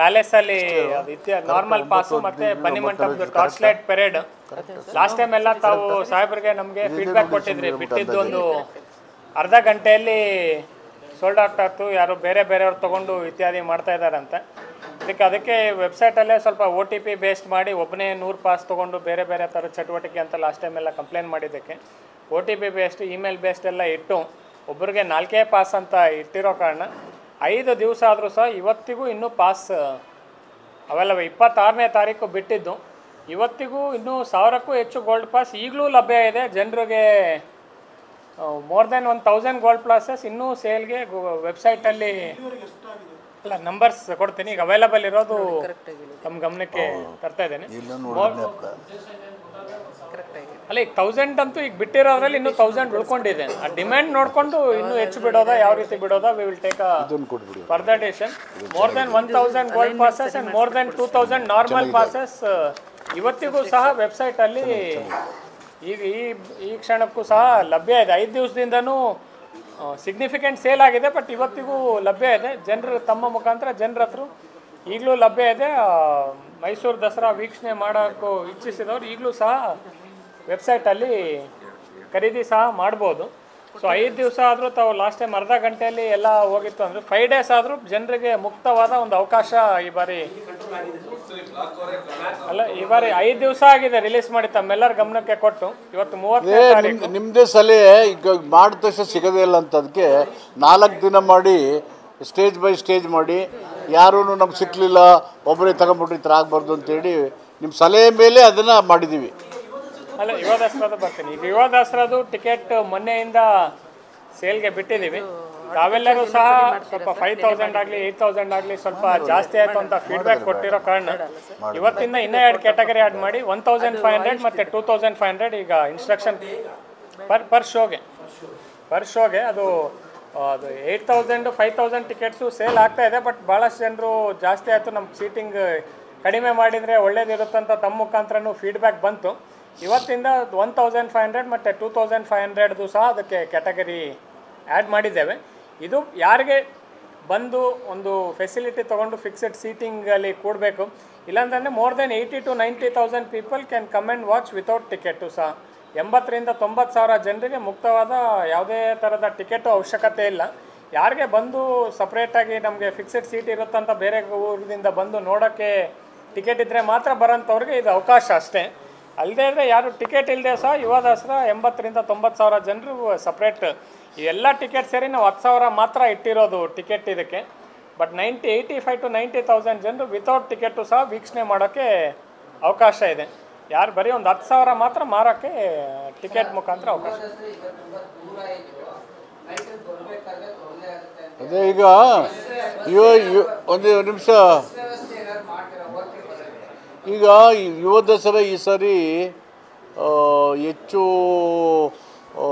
Palace ಅಲ್ಲಿ ಅದು ಇತ್ಯ normal pass ಮತ್ತೆ ಬನ್ನಿ ಮಂಟಪದ torch light parade last time ಎಲ್ಲ ತಾವು ಸಾಹೇಬ್ರಿಗೆ ನಮಗೆ ಫೀಡ್ಬ್ಯಾಕ್ ಕೊಟ್ಟಿದ್ರಿ ಬಿಟ್ಟಿದ್ದು ಒಂದು ಅರ್ಧ ಗಂಟೆಯಲ್ಲಿ ಸೋಲ್ಡ್ ಔಟ್ ಆಯ್ತು ಯಾರು ಬೇರೆ ಬೇರೆಯವ್ರು ತಗೊಂಡು ಇತ್ಯಾದಿ ಮಾಡ್ತಾ ಇದ್ದಾರಂತೆ ಅದಕ್ಕೆ ಅದಕ್ಕೆ ವೆಬ್ಸೈಟಲ್ಲೇ ಸ್ವಲ್ಪ ಒ ಟಿ ಪಿ ಬೇಸ್ಡ್ ಮಾಡಿ ಒಬ್ಬನೇ ನೂರು ಪಾಸ್ ತೊಗೊಂಡು ಬೇರೆ ಬೇರೆ ಥರ ಚಟುವಟಿಕೆ ಅಂತ ಲಾಸ್ಟ್ ಟೈಮ್ ಎಲ್ಲ ಕಂಪ್ಲೇಂಟ್ ಮಾಡಿದ್ದಕ್ಕೆ O T P based email based ಎಲ್ಲ ಇಟ್ಟು ಒಬ್ಬರಿಗೆ ನಾಲ್ಕೇ ಪಾಸ್ ಅಂತ ಇಟ್ಟಿರೋ ಕಾರಣ ಐದು ದಿವಸ ಆದರೂ ಸಹ ಇವತ್ತಿಗೂ ಇನ್ನೂ ಪಾಸ್ ಅವೆಲ್ಲ ಇಪ್ಪತ್ತಾರನೇ ತಾರೀಕು ಬಿಟ್ಟಿದ್ದು ಇವತ್ತಿಗೂ ಇನ್ನೂ ಸಾವಿರಕ್ಕೂ ಹೆಚ್ಚು ಗೋಲ್ಡ್ ಪಾಸ್ ಈಗಲೂ ಲಭ್ಯ ಇದೆ ಜನರಿಗೆ more than one thousand gold passes ಇನ್ನೂ ಸೇಲ್ಗೆ ವೆಬ್ಸೈಟಲ್ಲಿ ಅಲ್ಲ ನಂಬರ್ಸ್ ಕೊಡ್ತೀನಿ ಈಗ ಅವೈಲಬಲ್ ಇರೋದು ತಮ್ಮ ಗಮನಕ್ಕೆ ತರ್ತಾ ಇದ್ದೇನೆ ಇಲ್ಲ ನೋಡಿ ಅಲ್ಲ ಈಗ ತೌಸಂಡ್ ಅಂತೂ ಈಗ ಬಿಟ್ಟಿರೋದ್ರಲ್ಲಿ ಇನ್ನೂ ತೌಸಂಡ್ ಉಳ್ಕೊಂಡಿದೆ ಆ ಡಿಮ್ಯಾಂಡ್ ನೋಡಿಕೊಂಡು ಇನ್ನೂ ಹೆಚ್ಚು ಬಿಡೋದಾ ಯಾವ ರೀತಿ ಬಿಡೋದಾ ವಿ ವಿಲ್ ಟೇಕ್ ಅ ಇದನ್ನು ಕೊಟ್ಬಿಡಿ further decision more than one thousand gold passes and more than two thousand normal passes ಇವತ್ತಿಗೂ ಸಹ ವೆಬ್ಸೈಟಲ್ಲಿ ಈಗ ಈ ಈ ಕ್ಷಣಕ್ಕೂ ಸಹ ಲಭ್ಯ ಇದೆ ಐದು ದಿವಸದಿಂದನೂ ಸಿಗ್ನಿಫಿಕೆಂಟ್ ಸೇಲ್ ಆಗಿದೆ ಬಟ್ ಇವತ್ತಿಗೂ ಲಭ್ಯ ಇದೆ ಜನರು ತಮ್ಮ ಮುಖಾಂತರ ಜನರ ಹತ್ರ ಈಗಲೂ ಲಭ್ಯ ಇದೆ ಆ, ಮೈಸೂರು ದಸರಾ ವೀಕ್ಷಣೆ ಮಾಡೋಕ್ಕೂ ಇಚ್ಛಿಸಿದವರು ಈಗಲೂ ಸಹ ವೆಬ್ಸೈಟಲ್ಲಿ ಖರೀದಿ ಸಹ ಮಾಡ್ಬೋದು ಸೊ ಐದು ದಿವಸ ಆದರೂ ತಾವು ಲಾಸ್ಟ್ ಟೈಮ್ ಅರ್ಧ ಗಂಟೆಯಲ್ಲಿ ಎಲ್ಲ ಹೋಗಿತ್ತು ಅಂದರೆ ಫೈವ್ ಡೇಸ್ ಆದರೂ ಜನರಿಗೆ ಮುಕ್ತವಾದ ಒಂದು ಅವಕಾಶ ಈ ಬಾರಿ ಅಲ್ಲ ಈ ಬಾರಿ ಐದು ದಿವಸ ಆಗಿದೆ ರಿಲೀಸ್ ಮಾಡಿ ತಮ್ಮೆಲ್ಲರ ಗಮನಕ್ಕೆ ಕೊಟ್ಟು ಇವತ್ತು ಮೂವತ್ತನೇ ಏ ತಾರೀಕು ನಿಮ್ ನಿಮ್ಮದೇ ಸಲಹೆ ಈಗ ಮಾಡಿದ ತಕ್ಷಣ ಸಿಗೋದೇ ಇಲ್ಲ ಅಂತ ಅದಕ್ಕೆ ನಾಲ್ಕು ದಿನ ಮಾಡಿ ಸ್ಟೇಜ್ ಬೈ ಸ್ಟೇಜ್ ಮಾಡಿ ಯಾರೂ ನಮ್ಗೆ ಸಿಕ್ಕಲಿಲ್ಲ ಒಬ್ಬರೇ ತಗೊಂಬಿಟ್ರೆ ಈ ಥರ ಆಗಬಾರ್ದು ಅಂತೇಳಿ ನಿಮ್ಮ ಸಲಹೆ ಮೇಲೆ ಅದನ್ನು ಮಾಡಿದ್ದೀವಿ ಅಲ್ಲ ಯುವ ದಸರಾದು ಬರ್ತೀನಿ ಈಗ ಯುವ ದಸರಾದು ಟಿಕೆಟ್ ಮೊನ್ನೆಯಿಂದ ಸೇಲ್ಗೆ ಬಿಟ್ಟಿದ್ದೀವಿ ತಾವೆಲ್ಲರೂ ಸಹ ಸ್ವಲ್ಪ ಫೈವ್ ತೌಸಂಡ್ ಆಗಲಿ ಏಯ್ಟ್ ತೌಸಂಡ್ ಆಗಲಿ ಸ್ವಲ್ಪ ಜಾಸ್ತಿ ಆಯಿತು ಅಂತ ಫೀಡ್ಬ್ಯಾಕ್ ಕೊಟ್ಟಿರೋ ಕಾರಣ ಇವತ್ತಿಂದ ಇನ್ನೂ ಎರಡು ಕ್ಯಾಟಗರಿ ಆ್ಯಡ್ ಮಾಡಿ ಒನ್ ತೌಸಂಡ್ ಫೈವ್ ಹಂಡ್ರೆಡ್ ಮತ್ತು ಟೂ ತೌಸಂಡ್ ಫೈವ್ ಹಂಡ್ರೆಡ್ ಈಗ ಇನ್ಸ್ಟ್ರಕ್ಷನ್ ಪರ್ ಪರ್ ಶೋಗೆ ಪರ್ ಶೋಗೆ ಅದು ಅದು eight thousand five thousand tickets sale ಆಗ್ತಾ ಇದೆ ಬಟ್ ಭಾಳಷ್ಟು ಜನರು ಜಾಸ್ತಿ ಆಯಿತು ನಮ್ಮ ಸೀಟಿಂಗ್ ಕಡಿಮೆ ಮಾಡಿದರೆ ಒಳ್ಳೇದಿರುತ್ತಂತ ತಮ್ಮ ಮುಖಾಂತರನೂ ಫೀಡ್ಬ್ಯಾಕ್ ಬಂತು ಇವತ್ತಿಂದ ಒನ್ ತೌಸಂಡ್ ಫೈವ್ ಹಂಡ್ರೆಡ್ ಮತ್ತು ಟೂ ತೌಸಂಡ್ ಫೈವ್ ಹಂಡ್ರೆಡ್ದು ಸಹ ಅದಕ್ಕೆ ಕ್ಯಾಟಗರಿ ಆ್ಯಡ್ ಮಾಡಿದ್ದೇವೆ ಇದು ಯಾರಿಗೆ ಬಂದು ಒಂದು ಫೆಸಿಲಿಟಿ ತೊಗೊಂಡು ಫಿಕ್ಸೆಡ್ ಸೀಟಿಂಗಲ್ಲಿ ಕೂಡಬೇಕು ಇಲ್ಲಾಂತಂದರೆ more than eighty to ninety thousand people can come and watch without ticket ಸಹ ಎಂಬತ್ತರಿಂದ ತೊಂಬತ್ತು ಸಾವಿರ ಜನರಿಗೆ ಮುಕ್ತವಾದ ಯಾವುದೇ ಥರದ ಟಿಕೆಟು ಅವಶ್ಯಕತೆ ಇಲ್ಲ ಯಾರಿಗೆ ಬಂದು ಸಪ್ರೇಟಾಗಿ ನಮಗೆ ಫಿಕ್ಸೆಡ್ ಸೀಟ್ ಇರುತ್ತಂತ ಬೇರೆ ಊರಿಂದ ಬಂದು ನೋಡೋಕ್ಕೆ ಟಿಕೆಟ್ ಇದ್ದರೆ ಮಾತ್ರ ಬರೋಂಥವ್ರಿಗೆ ಇದು ಅವಕಾಶ ಅಷ್ಟೇ ಅಲ್ಲದೆ ಇದ್ದರೆ ಯಾರು ಟಿಕೆಟ್ ಇಲ್ಲದೆ ಸಹ ಯುವ ದಸರಾ ಎಂಬತ್ತರಿಂದ ತೊಂಬತ್ತು ಸಾವಿರ ಜನರು ಸಪ್ರೇಟ್ ಎಲ್ಲ ಟಿಕೆಟ್ ಸೇರಿ ನಾವು ಹತ್ತು ಸಾವಿರ ಮಾತ್ರ ಇಟ್ಟಿರೋದು ಟಿಕೆಟ್ ಇದಕ್ಕೆ but ninety eighty five to ninety thousand ಜನರು ವಿತೌಟ್ ಟಿಕೆಟು ಸಹ ವೀಕ್ಷಣೆ ಮಾಡೋಕ್ಕೆ ಅವಕಾಶ ಇದೆ ಯಾರು ಬರೀ ಒಂದು ಹತ್ತು ಸಾವಿರ ಮಾತ್ರ ಮಾರೋಕ್ಕೆ ಟಿಕೆಟ್ ಮುಖಾಂತರ ಅವಕಾಶ ಅದೇ ಈಗ ಯುವ ಯು ಒಂದು ನಿಮಿಷ ಈಗ ಈ ಯುವ ದಸರಾ ಈ ಸಾರಿ ಆ, ಹೆಚ್ಚು ಆ,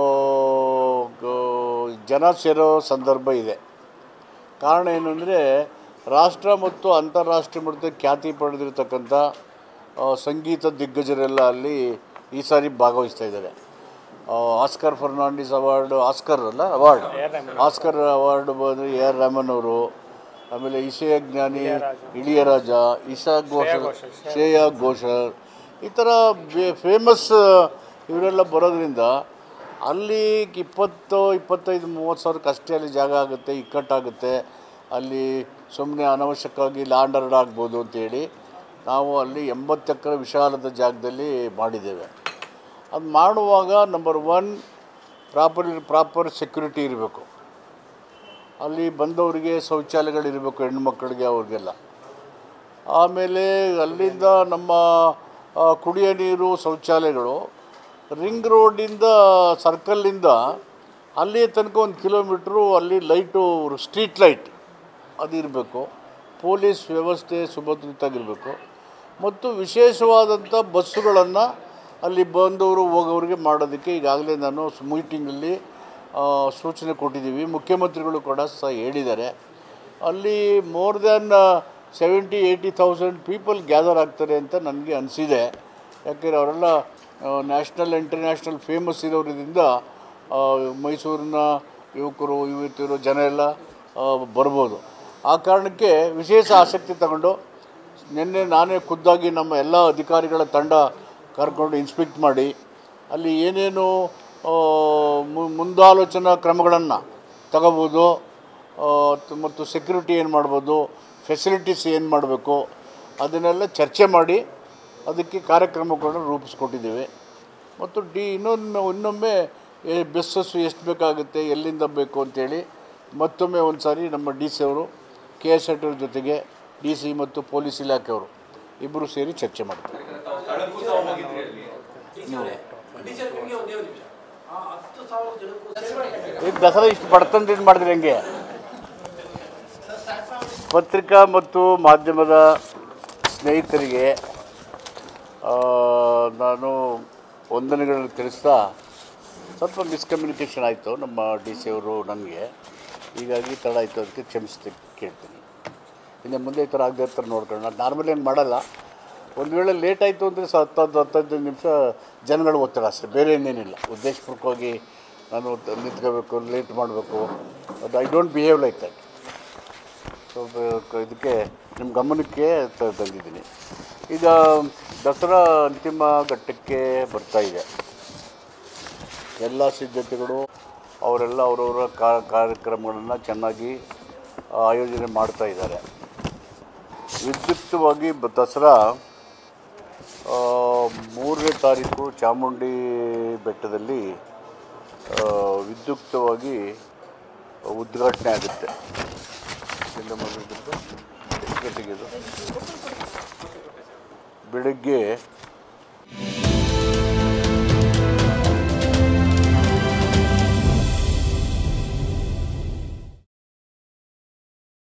ಗ- ಜನ ಸೇರೋ ಸಂದರ್ಭ ಇದೆ ಕಾರಣ ಏನು ಅಂದರೆ ರಾಷ್ಟ್ರ ಮತ್ತು ಅಂತಾರಾಷ್ಟ್ರೀಯ ಮಟ್ಟದ ಖ್ಯಾತಿ ಪಡೆದಿರತಕ್ಕಂಥ ಆ, ಸಂಗೀತ ದಿಗ್ಗಜರೆಲ್ಲ ಅಲ್ಲಿ ಈ ಸಾರಿ ಭಾಗವಹಿಸ್ತಾ ಇದ್ದಾರೆ ಆ, ಆಸ್ಕರ್ ಫರ್ನಾಂಡಿಸ್ ಅವಾರ್ಡ್ ಆಸ್ಕರ್ ಅಲ್ಲ ಅವಾರ್ಡ್ ಆಸ್ಕರ್ ಅವಾರ್ಡ್ ಬಂದು ಎ ಆರ್ ರಾಮನ್ ಅವರು ಆಮೇಲೆ ಇಸೆಯ ಜ್ಞಾನಿ ಇಳಿಯರಾಜ ಇಶಾ ಘೋಷಲ್ ಶ್ರೇಯಾ ಘೋಷಲ್ ಈ ಥರ ಫೇಮಸ್ ಇವರೆಲ್ಲ ಬರೋದ್ರಿಂದ ಅಲ್ಲಿ ಇಪ್ಪತ್ತು ಇಪ್ಪತ್ತೈದು ಮೂವತ್ತು ಸಾವಿರಕ್ಕೆ ಅಷ್ಟೇ ಅಲ್ಲಿ ಜಾಗ ಆಗುತ್ತೆ ಇಕ್ಕಟ್ಟಾಗುತ್ತೆ ಅಲ್ಲಿ ಸುಮ್ಮನೆ ಅನವಶ್ಯಕವಾಗಿ ಲ್ಯಾಂಡ್ ಆರ್ಡರ್ ಆಗ್ಬೋದು ಅಂತೇಳಿ ನಾವು ಅಲ್ಲಿ ಎಂಬತ್ತು ಎಕರೆ ವಿಶಾಲದ ಜಾಗದಲ್ಲಿ ಮಾಡಿದ್ದೇವೆ ಅದು ಮಾಡುವಾಗ number one proper proper security ಇರಬೇಕು ಅಲ್ಲಿ ಬಂದವರಿಗೆ ಶೌಚಾಲಯಗಳಿರಬೇಕು ಹೆಣ್ಮಕ್ಳಿಗೆ ಅವ್ರಿಗೆಲ್ಲ ಆಮೇಲೆ ಅಲ್ಲಿಂದ ನಮ್ಮ ಆ, ಕುಡಿಯೋ ನೀರು ಶೌಚಾಲಯಗಳು ರಿಂಗ್ ರೋಡಿಂದ ಸರ್ಕಲ್ಲಿಂದ ಅಲ್ಲಿ ತನಕ ಒಂದು ಕಿಲೋಮೀಟ್ರು ಅಲ್ಲಿ ಲೈಟು ಸ್ಟ್ರೀಟ್ ಲೈಟ್ ಅದು ಇರಬೇಕು ಪೊಲೀಸ್ ವ್ಯವಸ್ಥೆ ಸುಭದ್ರಿತಾಗಿರಬೇಕು ಮತ್ತು ವಿಶೇಷವಾದಂಥ ಬಸ್ಸುಗಳನ್ನು ಅಲ್ಲಿ ಬಂದವರು ಹೋಗೋರಿಗೆ ಮಾಡೋದಕ್ಕೆ ಈಗಾಗಲೇ ನಾನು ಮೀಟಿಂಗಲ್ಲಿ ಸೂಚನೆ ಕೊಟ್ಟಿದ್ದೀವಿ ಮುಖ್ಯಮಂತ್ರಿಗಳು ಕೂಡ ಸಹ ಹೇಳಿದ್ದಾರೆ ಅಲ್ಲಿ more than seventy eighty thousand people gather ಆಗ್ತಾರೆ ಅಂತ ನನಗೆ ಅನಿಸಿದೆ ಯಾಕೆಂದರೆ ಅವರೆಲ್ಲ ನ್ಯಾಷನಲ್ ಇಂಟರ್ನ್ಯಾಷನಲ್ ಫೇಮಸ್ ಇರೋದ್ರಿಂದ ಆ, ಮೈಸೂರಿನ ಯುವಕರು ಯುವತಿಯರು ಜನ ಎಲ್ಲ ಆ, ಬರ್ಬೋದು ಆ ಕಾರಣಕ್ಕೆ ವಿಶೇಷ ಆಸಕ್ತಿ ತಗೊಂಡು ನಿನ್ನೆ ನಾನೇ ಖುದ್ದಾಗಿ ನಮ್ಮ ಎಲ್ಲ ಅಧಿಕಾರಿಗಳ ತಂಡ ಕರ್ಕೊಂಡು ಇನ್ಸ್ಪೆಕ್ಟ್ ಮಾಡಿ ಅಲ್ಲಿ ಏನೇನು ಆ, ಮು- ಮುಂದಾಲೋಚನಾ ಕ್ರಮಗಳನ್ನು ತಗೋಬೋದು ಆ, ತ- ಮತ್ತು ಸೆಕ್ಯೂರಿಟಿ ಏನು ಮಾಡ್ಬೋದು ಫೆಸಿಲಿಟೀಸ್ ಏನು ಮಾಡಬೇಕು ಅದನ್ನೆಲ್ಲ ಚರ್ಚೆ ಮಾಡಿ ಅದಕ್ಕೆ ಕಾರ್ಯಕ್ರಮಗಳನ್ನು ರೂಪಿಸ್ಕೊಟ್ಟಿದ್ದೀವಿ ಮತ್ತು ಡಿ ಇನ್ನೊಂದು ಇನ್ನೊಮ್ಮೆ ಏ- ಬಸ್ಸಸ್ಸು ಎಷ್ಟು ಬೇಕಾಗುತ್ತೆ ಎಲ್ಲಿಂದ ಬೇಕು ಅಂತೇಳಿ ಮತ್ತೊಮ್ಮೆ ಒಂದು ಸಾರಿ ನಮ್ಮ ಡಿ ಸಿ ಅವರು ಕೆ ಎಸ್ ಆರ್ ಟಿ ಅವ್ರ ಜೊತೆಗೆ ಡಿ ಸಿ ಮತ್ತು ಪೊಲೀಸ್ ಇಲಾಖೆಯವರು ಇಬ್ಬರು ಸೇರಿ ಚರ್ಚೆ ಮಾಡ್ತಾರೆ ಈಗ ದಸರಾ ಇಷ್ಟು ಬಡತನದಿಂದ ಮಾಡಿದ್ರೆ ಹೆಂಗೆ ಪತ್ರಿಕಾ ಮತ್ತು ಮಾಧ್ಯಮದ ಸ್ನೇಹಿತರಿಗೆ ಆ, ನಾನು ವಂದನೆಗಳನ್ನು ತಿಳಿಸ್ತಾ ಸ್ವಲ್ಪ ಮಿಸ್ಕಮ್ಯುನಿಕೇಷನ್ ಆಯಿತು ನಮ್ಮ ಡಿ ಸಿ ಅವರು ನನಗೆ ಹೀಗಾಗಿ ತಡ ಆಯಿತು ಅದಕ್ಕೆ ಕ್ಷಮಿಸ್ತಿ ಕೇಳ್ತೀನಿ ಇನ್ನು ಮುಂದೆ ಈ ಥರ ಆಗದೆ ಇರ್ತಾರೆ ನೋಡ್ಕೊಳ್ಳೋಣ ನಾರ್ಮಲ್ ಏನು ಮಾಡಲ್ಲ ಒಂದು ವೇಳೆ ಲೇಟ್ ಆಯಿತು ಅಂದರೆ ಸ ಹತ್ತು ಹತ್ತೈದು ನಿಮಿಷ ಜನಗಳು ಒತ್ತಡ ಅಷ್ಟೇ ಬೇರೆ ಇನ್ನೇನಿಲ್ಲ ಉದ್ದೇಶಪೂರ್ವಕವಾಗಿ ನಾನು ತ- ನಿಂತ್ಕೋಬೇಕು ಲೇಟ್ ಮಾಡಬೇಕು ಅದು I don't behave like that so ಬ- ಇದಕ್ಕೆ ನಿಮ್ಮ ಗಮನಕ್ಕೆ ತ- ತಂದಿದ್ದೀನಿ ಈಗ ದಸರಾ ಅಂತಿಮ ಘಟ್ಟಕ್ಕೆ ಬರ್ತಾ ಇದೆ ಎಲ್ಲ ಸಿದ್ಧತೆಗಳು ಅವರೆಲ್ಲ ಅವರವರ ಕಾರ್ಯಕ್ರಮಗಳನ್ನು ಚೆನ್ನಾಗಿ ಆಯೋಜನೆ ಮಾಡ್ತಾ ಇದ್ದಾರೆ ವಿದ್ಯುಕ್ತವಾಗಿ ಬ- ದಸರಾ ಆ, ಮೂರನೇ ತಾರೀಕು ಚಾಮುಂಡಿ ಬೆಟ್ಟದಲ್ಲಿ ಆ, ವಿದ್ಯುಕ್ತವಾಗಿ ಉದ್ಘಾಟನೆ ಆಗುತ್ತೆ ಎಲ್ಲಿಂದ ಮೊದಲು ಎಷ್ಟು ಗಂಟೆಗೆ ಇದು? ಬೆಳಗ್ಗೆ